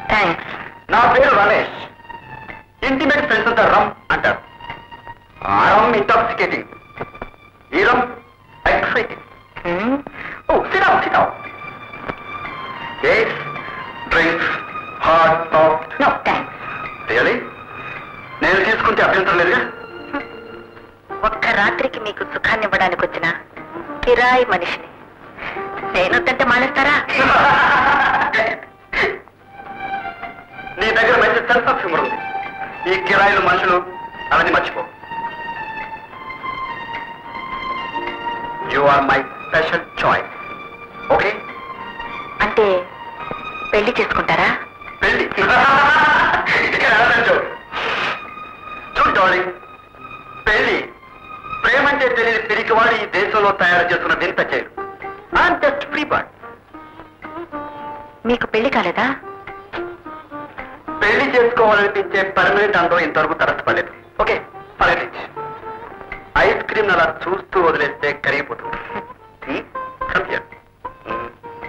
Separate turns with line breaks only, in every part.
Thanks
నా పేరు Ramesh intimate friends అంతా రమ్ అంటారు ఆ రమ్ ఇంటాక్సికేటింగ్ ఈ rum exciting oh sit down sit down yes drinks hot soft
no thanks
really నేను తీసుకుంటే అభ్యంతరం లేదుగా
ఒక్క రాత్రికి మీకు సుఖాన్ని ఇవ్వడానికి వచ్చిన కిరాయి మనిషిని నేనొద్దంటే మానేస్తారా
నీ దగ్గర మంచి సెన్స్ ఆఫ్ హ్యూమర్ ఉంది ఈ కిరాయిలు మనుషులు అవన్నీ మర్చిపో you are my special choice okay
అంటే పెళ్లి చేసుకుంటారా
పెళ్లి ఇక్కడ ఆలోచించు. చూడు డార్లింగ్ పెళ్లి ప్రేమంటే తెలియని పిరికివాడు ఈ దేశంలో తయారు చేస్తున్న వింత చేయడు ఐఎమ్ జస్ట్ ఫ్రీ బర్డ్
మీకు పెళ్లి కాలేదా
పెళ్లి చేసుకోవాలనిపించే పర్మనెంట్ అందం ఇంతవరకు తరచపడలేదు ఓకే ఫలే ఐస్ క్రీమ్ అలా చూస్తూ వదిలేస్తే కరిగిపోతుంది Hmm? Come here. Hmm.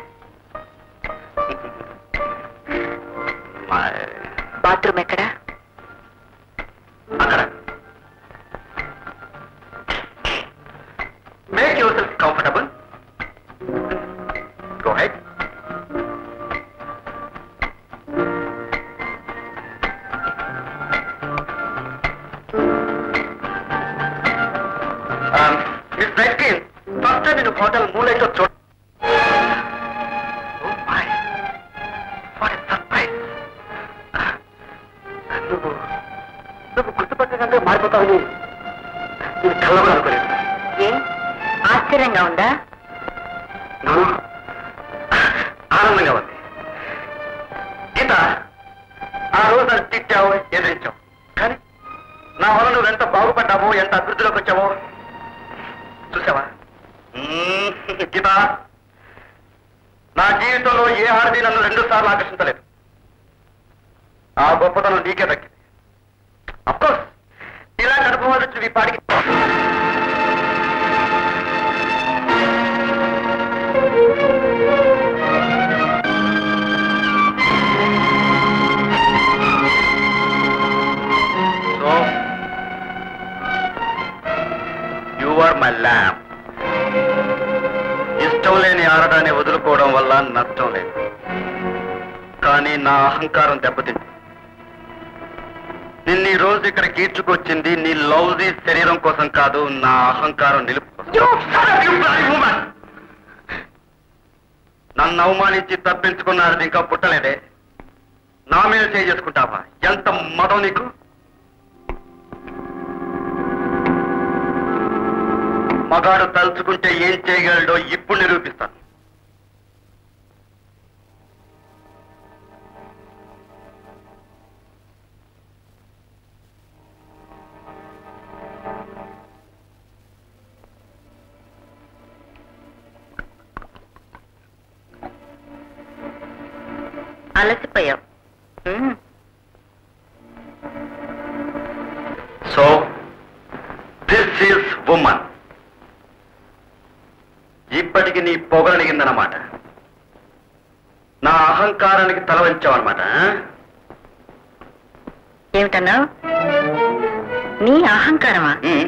My-
bathroom ఎక్కడా
అక్కడ make yourself comfortable go head miss బెట్కిన్ ఫస్ట్ నేను హోటల్ మూలైతో చూడ Oh my. What a surprise. నువ్వు నువ్వు గుర్తుపట్టకంటే మారిపోతావని నేను కళ్ళగా అనుకోలేదు
ఏ ఆశ్చర్యంగా ఉందా
నాను ఆనందంగా ఉంది గీత ఆ రోజు నన్ను తిట్టావు ఎదిరించావు కానీ నా వల్ల నువ్వు ఎంత బాగుపడ్డావో ఎంత అభివృద్ధిలోకి వచ్చావో చూసావా మ్మ్, గీత నా జీవితంలో ఏ ఆడది నన్ను రెండు సార్లు ఆకర్షించలేదు ఆ గొప్పతనం నీకే దక్కింది అఫ్కోర్స్ ఇలాంటి అనుభవాలు వచ్చి ఈ పాడికి so you are my lamb ఇష్టం లేని ఆడడాన్ని వదులుకోవడం వల్ల నష్టం లేదు కానీ నా అహంకారం దెబ్బతింది నిన్న ఈ రోజు ఇక్కడ కీర్చుకొచ్చింది నీ లౌజీ శరీరం కోసం కాదు నా అహంకారం నిలుపు కోసం. You bloody woman! నన్ను అవమానించి తప్పించుకున్నారని ఇంకా పుట్టలేదే నా మీద చేయి చేసుకుంటావా ఎంత మతం నీకు మగాడు తలుచుకుంటే ఏం చేయగలడో ఇప్పుడు నిరూపిస్తాను
అలసిపోయావు hmm.
So this is woman ఇప్పటికి నీ పొగలనిగిందన్నమాట నా అహంకారానికి తల వంచావన్నమాట ఆ?
ఏమిటన్నావు నీ అహంకారమా
ఉమ్.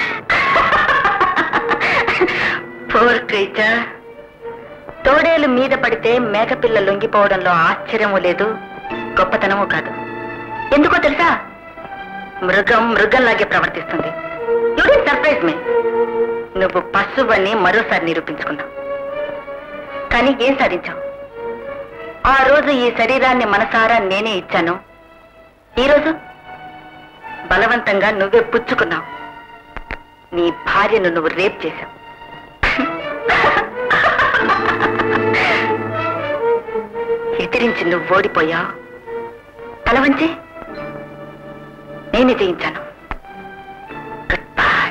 పోర్ క్రీచర్ తోడేలు మీద పడితే మేకపిల్ల లొంగిపోవడంలో ఆశ్చర్యము లేదు గొప్పతనము కాదు ఎందుకో తెలుసా మృగం మృగంలాగే ప్రవర్తిస్తుంది యూ సర్ప్రైజ్ మీ నువ్వు పశువని మరోసారి నిరూపించుకున్నావు కానీ ఏం సాధించావు ఆ రోజు ఈ శరీరాన్ని మనసారా నేనే ఇచ్చాను ఈరోజు బలవంతంగా నువ్వే పుచ్చుకున్నావు నీ భార్యను నువ్వు రేప్ చేశావు ఎదిరించి నువ్వు ఓడిపోయావు తల వంచి నేనే జయించాను గుడ్ బై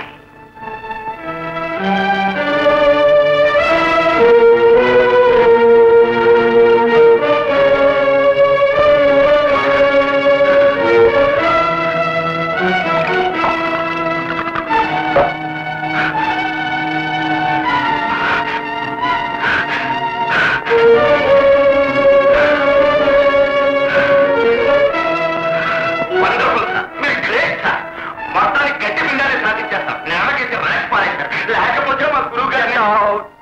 అవుట్